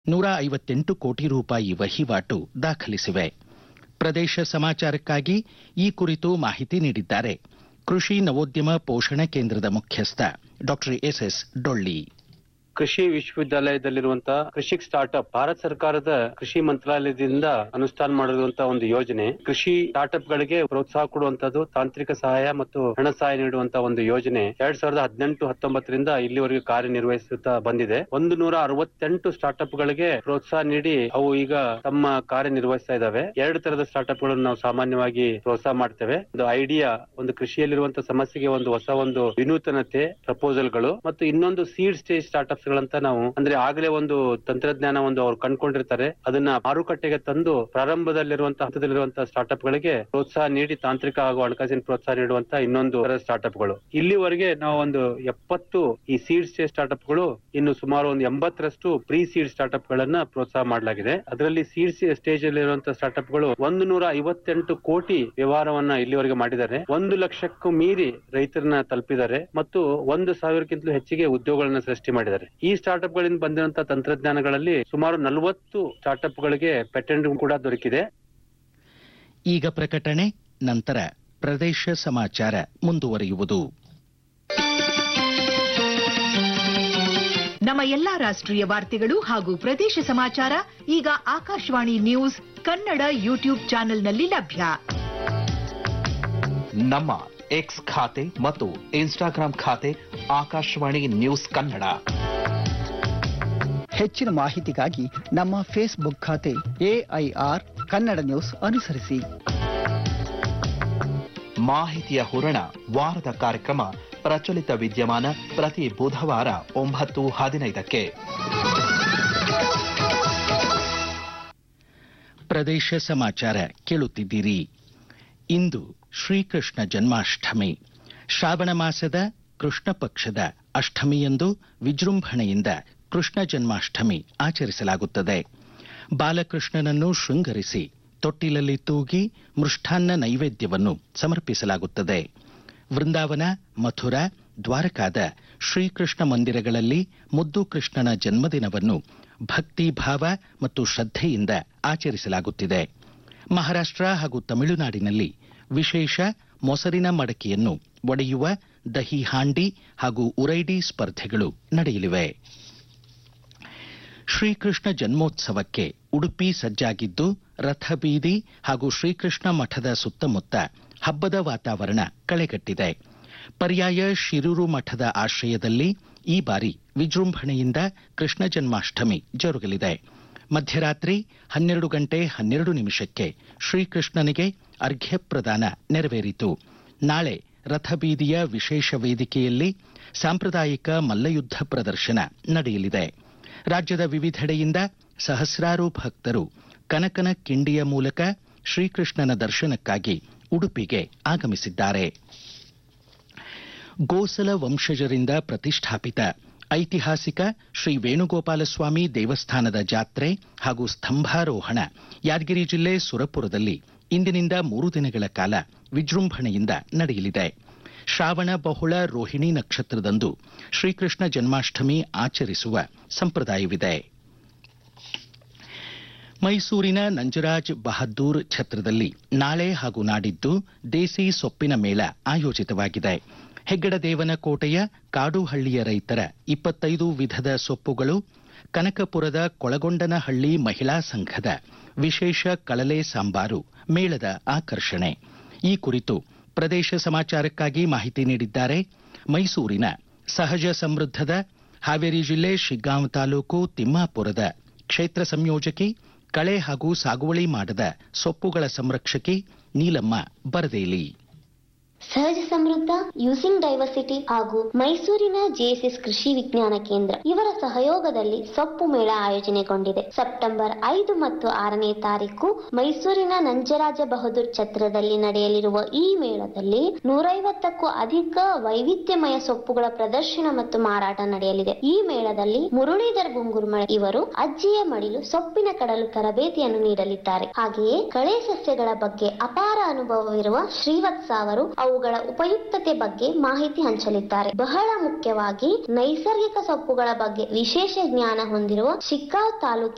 ನೂರ ಐವತ್ತೆಂಟು ಕೋಟಿ ರೂಪಾಯಿ ವಹಿವಾಟು ದಾಖಲಿಸಿವೆ ಪ್ರದೇಶ ಸಮಾಚಾರಕ್ಕಾಗಿ ಈ ಕುರಿತು ಮಾಹಿತಿ ನೀಡಿದ್ದಾರೆ ಕೃಷಿ ನವೋದ್ಯಮ ಪೋಷಣ ಕೇಂದ್ರದ ಮುಖ್ಯಸ್ಥ ಡಾಕ್ಟರ್ ಎಸ್ಎಸ್ ಡೊಳ್ಳಿ ಕೃಷಿ ವಿಶ್ವವಿದ್ಯಾಲಯದಲ್ಲಿರುವಂತಹ ಕೃಷಿಕ್ ಸ್ಟಾರ್ಟ್ಅಪ್ ಭಾರತ ಸರ್ಕಾರದ ಕೃಷಿ ಮಂತ್ರಾಲಯದಿಂದ ಅನುಷ್ಠಾನ ಮಾಡಿರುವಂತಹ ಒಂದು ಯೋಜನೆ ಕೃಷಿ ಸ್ಟಾರ್ಟ್ಅಪ್ ಗಳಿಗೆ ಪ್ರೋತ್ಸಾಹ ಕೊಡುವಂತದ್ದು ತಾಂತ್ರಿಕ ಸಹಾಯ ಮತ್ತು ಹಣ ಸಹಾಯ ನೀಡುವಂತಹ ಒಂದು ಯೋಜನೆ ಎರಡ್ ಸಾವಿರದ ಹದಿನೆಂಟು ಹತ್ತೊಂಬತ್ತರಿಂದ ಇಲ್ಲಿವರೆಗೂ ಕಾರ್ಯನಿರ್ವಹಿಸುತ್ತಾ ಬಂದಿದೆ ಒಂದು ನೂರ ಅರವತ್ತೆಂಟು ಸ್ಟಾರ್ಟ್ಅಪ್ ಗಳಿಗೆ ಪ್ರೋತ್ಸಾಹ ನೀಡಿ ಅವು ಈಗ ತಮ್ಮ ಕಾರ್ಯನಿರ್ವಹಿಸ್ತಾ ಇದಾವೆ ಎರಡು ತರದ ಸ್ಟಾರ್ಟ್ಅಪ್ ಗಳನ್ನು ನಾವು ಸಾಮಾನ್ಯವಾಗಿ ಪ್ರೋತ್ಸಾಹ ಮಾಡ್ತೇವೆ ಒಂದು ಐಡಿಯಾ ಒಂದು ಕೃಷಿಯಲ್ಲಿರುವಂತಹ ಸಮಸ್ಯೆಗೆ ಒಂದು ಹೊಸ ಒಂದು ವಿನೂತನತೆ ಪ್ರಪೋಸಲ್ ಗಳು ಮತ್ತು ಇನ್ನೊಂದು ಸೀಡ್ ಸ್ಟೇಜ್ ಸ್ಟಾರ್ಟ್ಅಪ್ಸ್ ಗಳಂತ ನಾವು ಅಂದ್ರೆ ಆಗಲೇ ಒಂದು ತಂತ್ರಜ್ಞಾನ ಒಂದು ಅವ್ರು ಕಂಡ್ಕೊಂಡಿರ್ತಾರೆ ಅದನ್ನ ಮಾರುಕಟ್ಟೆಗೆ ತಂದು ಪ್ರಾರಂಭದಲ್ಲಿರುವಂತಹ ಹಂತದಲ್ಲಿರುವಂತಹ ಸ್ಟಾರ್ಟ್ಅಪ್ ಗಳಿಗೆ ಪ್ರೋತ್ಸಾಹ ನೀಡಿ ತಾಂತ್ರಿಕ ಹಾಗೂ ಹಣಕಾಸಿನ ಪ್ರೋತ್ಸಾಹ ನೀಡುವಂತಹ ಇನ್ನೊಂದು ಸ್ಟಾರ್ಟ್ಅಪ್ ಗಳು ಇಲ್ಲಿವರೆಗೆ ನಾವು ಒಂದು ಎಪ್ಪತ್ತು ಈ ಸೀಡ್ ಸ್ಟೇಜ್ ಸ್ಟಾರ್ಟ್ಅಪ್ ಗಳು ಇನ್ನು ಸುಮಾರು ಒಂದು ಎಂಬತ್ತರಷ್ಟು ಪ್ರೀ ಸೀಡ್ ಸ್ಟಾರ್ಟ್ಅಪ್ ಗಳನ್ನ ಪ್ರೋತ್ಸಾಹ ಮಾಡಲಾಗಿದೆ ಅದರಲ್ಲಿ ಸೀಡ್ ಸ್ಟೇಜ್ ಅಲ್ಲಿರುವಂತಹ ಸ್ಟಾರ್ಟ್ಅಪ್ ಗಳು ಒಂದು ನೂರ ಐವತ್ತೆಂಟು ಕೋಟಿ ವ್ಯವಹಾರವನ್ನ ಇಲ್ಲಿವರೆಗೆ ಮಾಡಿದ್ದಾರೆ ಒಂದು ಲಕ್ಷಕ್ಕೂ ಮೀರಿ ರೈತರನ್ನ ತಲುಪಿದ್ದಾರೆ ಮತ್ತು ಒಂದು ಸಾವಿರಕ್ಕಿಂತಲೂ ಹೆಚ್ಚಿಗೆ ಉದ್ಯೋಗಗಳನ್ನ ಸೃಷ್ಟಿ ಮಾಡಿದ್ದಾರೆ ಈ ಸ್ಟಾರ್ಟ್ಅಪ್ ಗಳಿಂದ ಬಂದಿರುವಂತಹ ತಂತ್ರಜ್ಞಾನಗಳಲ್ಲಿ ಸುಮಾರು ನಲವತ್ತು ಸ್ಟಾರ್ಟ್ಅಪ್ ಗಳಿಗೆ ಪೇಟೆಂಟ್ ಕೂಡ ದೊರಕಿದೆ ಈಗ ಪ್ರಕಟಣೆ ನಂತರ ಪ್ರದೇಶ ಸಮಾಚಾರ ಮುಂದುವರಿಯುವುದು ನಮ್ಮ ಎಲ್ಲಾ ರಾಷ್ಟ್ರೀಯ ವಾರ್ತೆಗಳು ಹಾಗೂ ಪ್ರದೇಶ ಸಮಾಚಾರ ಈಗ ಆಕಾಶವಾಣಿ ನ್ಯೂಸ್ ಕನ್ನಡ ಯೂಟ್ಯೂಬ್ ಚಾನೆಲ್ನಲ್ಲಿ ಲಭ್ಯ ನಮ್ಮ ಎಕ್ಸ್ ಖಾತೆ ಮತ್ತು ಇನ್ಸ್ಟಾಗ್ರಾಂ ಖಾತೆ ಆಕಾಶವಾಣಿ ನ್ಯೂಸ್ ಕನ್ನಡ ಹೆಚ್ಚಿನ ಮಾಹಿತಿಗಾಗಿ ನಮ್ಮ ಫೇಸ್ಬುಕ್ ಖಾತೆ ಎಐಆರ್ ಕನ್ನಡ ನ್ಯೂಸ್ ಅನುಸರಿಸಿ ಮಾಹಿತಿಯ ಹೂರಣ ವಾರದ ಕಾರ್ಯಕ್ರಮ ಪ್ರಚಲಿತ ವಿದ್ಯಮಾನ ಪ್ರತಿ ಬುಧವಾರ ಒಂಬತ್ತು ಹದಿನೈದಕ್ಕೆ ಪ್ರದೇಶ ಸಮಾಚಾರ ಕೇಳುತ್ತಿದ್ದೀರಿ ಇಂದು ಶ್ರೀಕೃಷ್ಣ ಜನ್ಮಾಷ್ಟಮಿ ಶ್ರಾವಣ ಮಾಸದ ಕೃಷ್ಣ ಪಕ್ಷದ ಅಷ್ಟಮಿಯಂದು ವಿಜೃಂಭಣೆಯಿಂದ ಕೃಷ್ಣ ಜನ್ಮಾಷ್ಟಮಿ ಆಚರಿಸಲಾಗುತ್ತದೆ ಬಾಲಕೃಷ್ಣನನ್ನು ಶೃಂಗರಿಸಿ ತೊಟ್ಟಿಲಲ್ಲಿ ತೂಗಿ ಮೃಷ್ಟಾನ್ನ ನೈವೇದ್ಯವನ್ನು ಸಮರ್ಪಿಸಲಾಗುತ್ತದೆ ವೃಂದಾವನ ಮಥುರಾ ದ್ವಾರಕಾದ ಶ್ರೀಕೃಷ್ಣ ಮಂದಿರಗಳಲ್ಲಿ ಮುದ್ದು ಕೃಷ್ಣನ ಜನ್ಮದಿನವನ್ನು ಭಕ್ತಿ ಭಾವ ಮತ್ತು ಶ್ರದ್ಧೆಯಿಂದ ಆಚರಿಸಲಾಗುತ್ತಿದೆ ಮಹಾರಾಷ್ಟ್ರ ಹಾಗೂ ತಮಿಳುನಾಡಿನಲ್ಲಿ ವಿಶೇಷ ಮೊಸರಿನ ಮಡಕೆಯನ್ನು ಒಡೆಯುವ ದಹಿ ಹಾಂಡಿ ಹಾಗೂ ಉರೈಡಿ ಸ್ಪರ್ಧೆಗಳು ನಡೆಯಲಿವೆ ಶ್ರೀಕೃಷ್ಣ ಜನ್ಮೋತ್ಸವಕ್ಕೆ ಉಡುಪಿ ಸಜ್ಜಾಗಿದ್ದು ರಥಬೀದಿ ಹಾಗೂ ಶ್ರೀಕೃಷ್ಣ ಮಠದ ಸುತ್ತಮುತ್ತ ಹಬ್ಬದ ವಾತಾವರಣ ಕಳೆಗಟ್ಟಿದೆ ಪರ್ಯಾಯ ಶಿರೂರು ಮಠದ ಆಶ್ರಯದಲ್ಲಿ ಈ ಬಾರಿ ವಿಜೃಂಭಣೆಯಿಂದ ಕೃಷ್ಣ ಜನ್ಮಾಷ್ಟಮಿ ಜರುಗಲಿದೆ ಮಧ್ಯರಾತ್ರಿ ಹನ್ನೆರಡು ಗಂಟೆ ಹನ್ನೆರಡು ನಿಮಿಷಕ್ಕೆ ಶ್ರೀಕೃಷ್ಣನಿಗೆ ಅರ್ಘ್ಯ ಪ್ರದಾನ ನೆರವೇರಿತು ನಾಳೆ ರಥಬೀದಿಯ ವಿಶೇಷ ವೇದಿಕೆಯಲ್ಲಿ ಸಾಂಪ್ರದಾಯಿಕ ಮಲ್ಲಯುದ್ಧ ಪ್ರದರ್ಶನ ನಡೆಯಲಿದೆ ರಾಜ್ಯದ ವಿವಿಧೆಡೆಯಿಂದ ಸಹಸ್ರಾರು ಭಕ್ತರು ಕನಕನ ಕಿಂಡಿಯ ಮೂಲಕ ಶ್ರೀಕೃಷ್ಣನ ದರ್ಶನಕ್ಕಾಗಿ ಉಡುಪಿಗೆ ಆಗಮಿಸಿದ್ದಾರೆ ಗೋಸಲ ವಂಶಜರಿಂದ ಪ್ರತಿಷ್ಠಾಪಿತ ಐತಿಹಾಸಿಕ ಶ್ರೀ ವೇಣುಗೋಪಾಲಸ್ವಾಮಿ ದೇವಸ್ಥಾನದ ಜಾತ್ರೆ ಹಾಗೂ ಸ್ತಂಭಾರೋಹಣ ಯಾದಗಿರಿ ಜಿಲ್ಲೆ ಸುರಪುರದಲ್ಲಿ ಇಂದಿನಿಂದ ಮೂರು ದಿನಗಳ ಕಾಲ ವಿಜೃಂಭಣೆಯಿಂದ ನಡೆಯಲಿದೆ ಶ್ರಾವಣ ಬಹುಳ ರೋಹಿಣಿ ನಕ್ಷತ್ರದಂದು ಶ್ರೀಕೃಷ್ಣ ಜನ್ಮಾಷ್ಟಮಿ ಆಚರಿಸುವ ಸಂಪ್ರದಾಯವಿದೆ ಮೈಸೂರಿನ ನಂಜರಾಜ್ ಬಹದ್ದೂರ್ ಛತ್ರದಲ್ಲಿ ನಾಳೆ ಹಾಗೂ ನಾಡಿದ್ದು ದೇಸಿ ಸೊಪ್ಪಿನ ಮೇಳ ಆಯೋಜಿತವಾಗಿದೆ ಹೆಗ್ಗಡದೇವನ ಕೋಟೆಯ ಕಾಡುಹಳ್ಳಿಯ ರೈತರ ಇಪ್ಪತ್ತೈದು ವಿಧದ ಸೊಪ್ಪುಗಳು ಕನಕಪುರದ ಕೊಳಗೊಂಡನಹಳ್ಳಿ ಮಹಿಳಾ ಸಂಘದ ವಿಶೇಷ ಕಳಲೆ ಸಾಂಬಾರು ಮೇಳದ ಆಕರ್ಷಣೆ ಈ ಕುರಿತು ಪ್ರದೇಶ ಸಮಾಚಾರಕ್ಕಾಗಿ ಮಾಹಿತಿ ನೀಡಿದ್ದಾರೆ ಮೈಸೂರಿನ ಸಹಜ ಸಮೃದ್ಧದ ಹಾವೇರಿ ಜಿಲ್ಲೆ ಶಿಗ್ಗಾಂವ್ ತಾಲೂಕು ತಿಮ್ಮಾಪುರದ ಕ್ಷೇತ್ರ ಸಂಯೋಜಕಿ ಕಳೆ ಹಾಗೂ ಸಾಗುವಳಿ ಮಾಡದ ಸೊಪ್ಪುಗಳ ಸಂರಕ್ಷಕಿ ನೀಲಮ್ಮ ಬರದೇಲಿ ಸಹಜ ಸಮೃದ್ಧ ಯೂಸಿಂಗ್ ಡೈವರ್ಸಿಟಿ ಹಾಗೂ ಮೈಸೂರಿನ ಜೆಎಸ್ಎಸ್ ಕೃಷಿ ವಿಜ್ಞಾನ ಕೇಂದ್ರ ಇವರ ಸಹಯೋಗದಲ್ಲಿ ಸೊಪ್ಪು ಮೇಳ ಆಯೋಜನೆಗೊಂಡಿದೆ ಸೆಪ್ಟೆಂಬರ್ ಐದು ಮತ್ತು ಆರನೇ ತಾರೀಕು ಮೈಸೂರಿನ ನಂಜರಾಜ ಬಹದ್ದೂರ್ ಛತ್ರದಲ್ಲಿ ನಡೆಯಲಿರುವ ಈ ಮೇಳದಲ್ಲಿ ನೂರೈವತ್ತಕ್ಕೂ ಅಧಿಕ ವೈವಿಧ್ಯಮಯ ಸೊಪ್ಪುಗಳ ಪ್ರದರ್ಶನ ಮತ್ತು ಮಾರಾಟ ನಡೆಯಲಿದೆ ಈ ಮೇಳದಲ್ಲಿ ಮುರಳೀಧರ್ ಗುಂಗುರ್ಮಳೆ ಇವರು ಅಜ್ಜಿಯ ಮಡಿಲು ಸೊಪ್ಪಿನ ಕಡಲು ತರಬೇತಿಯನ್ನು ನೀಡಲಿದ್ದಾರೆ ಹಾಗೆಯೇ ಕಳೆ ಸಸ್ಯಗಳ ಬಗ್ಗೆ ಅಪಾರ ಅನುಭವವಿರುವ ಶ್ರೀವತ್ಸ ಅವರು ಅವುಗಳ ಉಪಯುಕ್ತತೆ ಬಗ್ಗೆ ಮಾಹಿತಿ ಹಂಚಲಿದ್ದಾರೆ ಬಹಳ ಮುಖ್ಯವಾಗಿ ನೈಸರ್ಗಿಕ ಸೊಪ್ಪುಗಳ ಬಗ್ಗೆ ವಿಶೇಷ ಜ್ಞಾನ ಹೊಂದಿರುವ ಶಿಗ್ಗಾಂವ್ ತಾಲೂಕಿನ